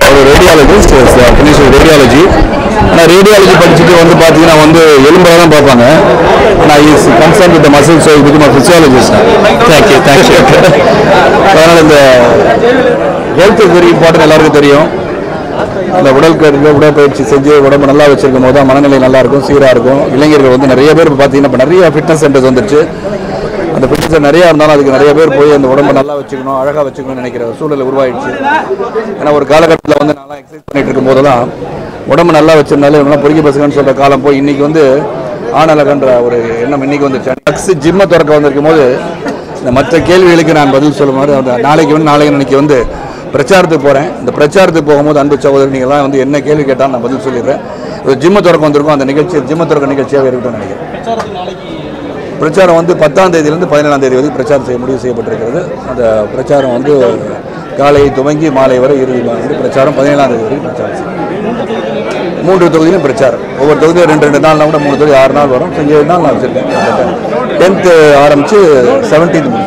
ஒரு radiologist finish radiology ஆனால் radiology படிச்சுட்டு வந்து பார்த்தீங்கன்னா வந்து எலும்பை தான் பார்ப்பாங்க ஆனால் is concern with muscle so இதுக்கு நான் ஃபிசியாலஜிஸ்ட் தேங்க்யூ தேங்க்யூ அதனால் இந்த ஹெல்த் வெரி இம்பார்ட்டன்ட் எல்லாருக்கும் தெரியும் இந்த உடல் கருங்க உடற்பயிற்சி செஞ்சு உடம்பு நல்லா வச்சிருக்கும் போது தான் மனநிலை நல்லா இருக்கும் சீராக இருக்கும் இளைஞர்கள் வந்து நிறைய பேர் இப்போ பார்த்தீங்கன்னா இப்போ நிறைய ஃபிட்னஸ் சென்டர்ஸ் வந்துருச்சு அந்த ஃபிட்னஸ் நிறையா இருந்தாலும் அதுக்கு நிறைய பேர் போய் அந்த உடம்பை நல்லா வச்சுக்கணும் அழகாக வச்சுக்கணும்னு நினைக்கிற ஒரு சூழல் உருவாயிடுச்சு ஏன்னா ஒரு காலகட்டத்தில் வந்து நல்லா எக்ஸசைஸ் பண்ணிட்டு இருக்கும் போதெல்லாம் உடம்பு நல்லா வச்சிருந்தாலே இவங்களாம் பொறுக்கி பசங்கன்னு சொல்கிற காலம் போய் இன்னைக்கு வந்து ஆனலகன்ற ஒரு எண்ணம் இன்னைக்கு வந்துருச்சு நக்ஸ் ஜிம்மை திறக்க வந்திருக்கும் போது இந்த மற்ற கேள்விகளுக்கு நான் பதில் சொல்லுமாறு அந்த நாளைக்கு வந்து நாளைக்கு இன்னைக்கு வந்து பிரச்சாரத்துக்கு போகிறேன் இந்த பிரச்சாரத்துக்கு போகும்போது அன்பு சகோதரர் நீங்கள்லாம் வந்து என்ன கேள்வி கேட்டால் நான் பதில் சொல்லிடுறேன் ஒரு ஜிம்மை திறக்க வந்திருக்கோம் அந்த நிகழ்ச்சி ஜிம்மை திறக்க நிகழ்ச்சியாக இருக்கட்டும்னு நினைக்கிறேன் பிரச்சாரம் வந்து பத்தாம் தேதியிலிருந்து பதினேழாம் தேதி வரை பிரச்சாரம் செய்ய முடிவு செய்யப்பட்டிருக்கிறது அந்த பிரச்சாரம் வந்து காலை துவங்கி மாலை வரை இறுதி வந்து பிரச்சாரம் பதினேழாம் தேதி வரை பிரச்சாரம் செய்யும் மூன்று தொகுதியிலும் பிரச்சாரம் ஒவ்வொரு தொகுதியும் ரெண்டு ரெண்டு நாள்னா கூட மூணு தொகுதி ஆறு நாள் வரும் ஸோ ஏழு நாள் நான் வச்சுருக்கேன் டென்த்து ஆரம்பித்து செவன்டீன்த்